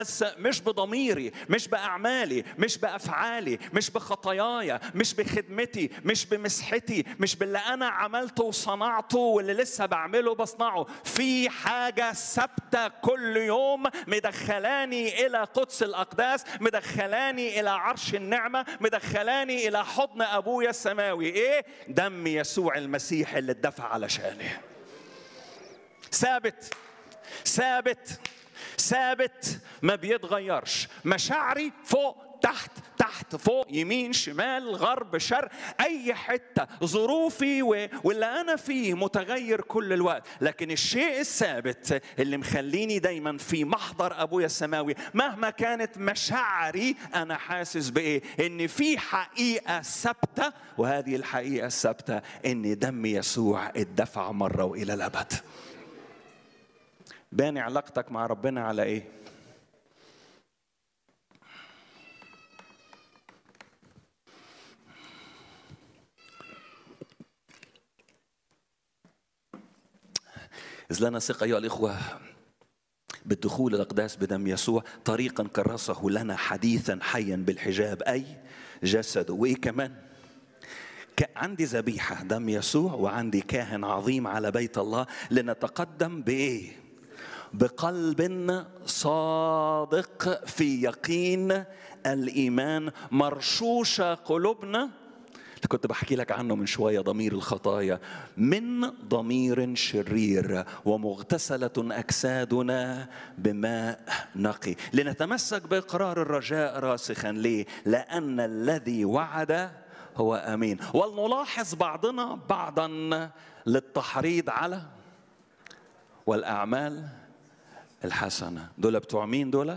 بس مش بضميري مش بأعمالي مش بأفعالي مش بخطاياي مش بخدمتي مش بمسحتي مش باللي أنا عملته وصنعته واللي لسه بعمله بصنعه في حاجة ثابتة كل يوم مدخلاني إلى قدس الأقداس مدخلاني إلى عرش النعمة مدخلاني إلى حضن أبويا السماوي إيه؟ دم يسوع المسيح اللي اتدفع علشاني ثابت ثابت ثابت ما بيتغيرش مشاعري فوق تحت تحت فوق يمين شمال غرب شرق اي حته ظروفي واللي انا فيه متغير كل الوقت لكن الشيء الثابت اللي مخليني دايما في محضر ابويا السماوي مهما كانت مشاعري انا حاسس بايه ان في حقيقه ثابته وهذه الحقيقه الثابته ان دم يسوع اتدفع مره والى الابد باني علاقتك مع ربنا على ايه إذ لنا ثقة أيها الإخوة بالدخول الأقداس بدم يسوع طريقا كرسه لنا حديثا حيا بالحجاب أي جسده وإيه كمان عندي ذبيحة دم يسوع وعندي كاهن عظيم على بيت الله لنتقدم بإيه بقلب صادق في يقين الايمان مرشوشه قلوبنا اللي كنت بحكي لك عنه من شويه ضمير الخطايا من ضمير شرير ومغتسله اجسادنا بماء نقي لنتمسك باقرار الرجاء راسخا ليه لان الذي وعد هو امين ولنلاحظ بعضنا بعضا للتحريض على والاعمال الحسنة دول بتوع مين دول؟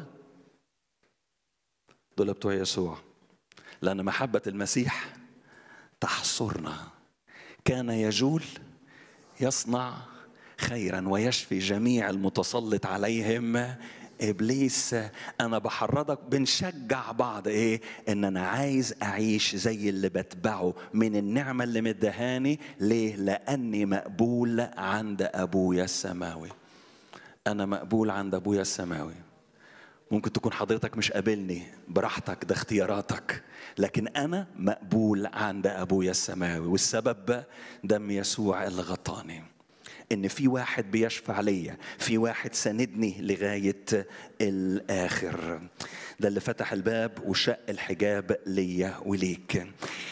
دول بتوع يسوع لأن محبة المسيح تحصرنا كان يجول يصنع خيرا ويشفي جميع المتسلط عليهم ابليس انا بحرضك بنشجع بعض ايه ان انا عايز اعيش زي اللي بتبعه من النعمه اللي مدهاني ليه لاني مقبول عند ابويا السماوي أنا مقبول عند أبويا السماوي ممكن تكون حضرتك مش قابلني براحتك ده اختياراتك لكن أنا مقبول عند أبويا السماوي والسبب دم يسوع اللي غطاني إن في واحد بيشفع ليا في واحد ساندني لغاية الآخر ده اللي فتح الباب وشق الحجاب ليا وليك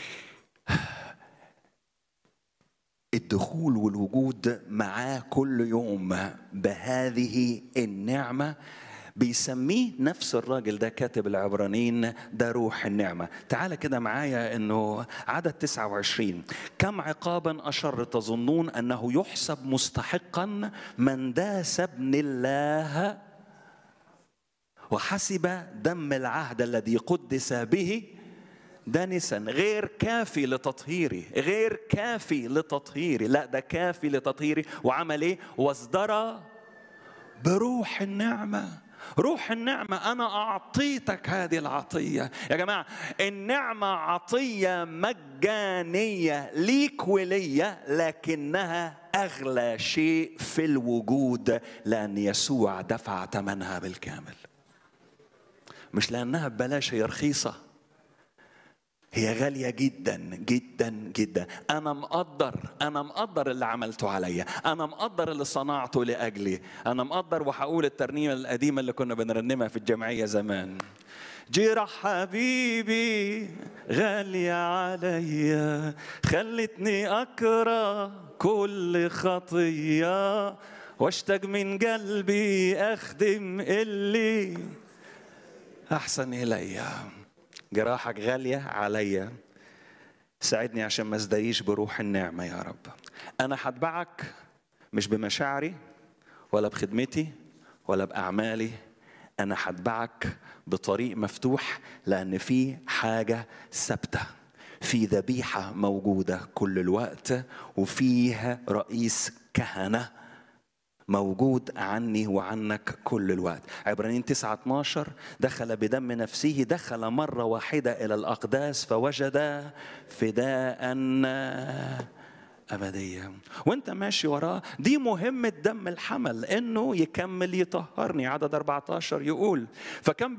الدخول والوجود معاه كل يوم بهذه النعمه بيسميه نفس الراجل ده كاتب العبرانيين ده روح النعمة تعال كده معايا انه عدد 29 كم عقابا أشر تظنون أنه يحسب مستحقا من داس ابن الله وحسب دم العهد الذي قدس به دنسا غير كافي لتطهيري غير كافي لتطهيري لا ده كافي لتطهيري وعمل ايه وازدرى بروح النعمه روح النعمة أنا أعطيتك هذه العطية يا جماعة النعمة عطية مجانية ليك وليا لكنها أغلى شيء في الوجود لأن يسوع دفع ثمنها بالكامل مش لأنها ببلاش هي رخيصة هي غالية جدا جدا جدا أنا مقدر أنا مقدر اللي عملته عليا أنا مقدر اللي صنعته لأجلي أنا مقدر وهقول الترنيمة القديمة اللي كنا بنرنمها في الجمعية زمان جرح حبيبي غالية عليا خلتني أكره كل خطية واشتاق من قلبي أخدم اللي أحسن إليّ جراحك غالية عليا ساعدني عشان ما ازدريش بروح النعمة يا رب أنا هتبعك مش بمشاعري ولا بخدمتي ولا بأعمالي أنا هتبعك بطريق مفتوح لأن في حاجة ثابتة في ذبيحة موجودة كل الوقت وفيها رئيس كهنة موجود عني وعنك كل الوقت عبرانيين 9 12 دخل بدم نفسه دخل مرة واحدة إلى الأقداس فوجد فداء أبدية وانت ماشي وراه دي مهمة دم الحمل انه يكمل يطهرني عدد 14 يقول فكم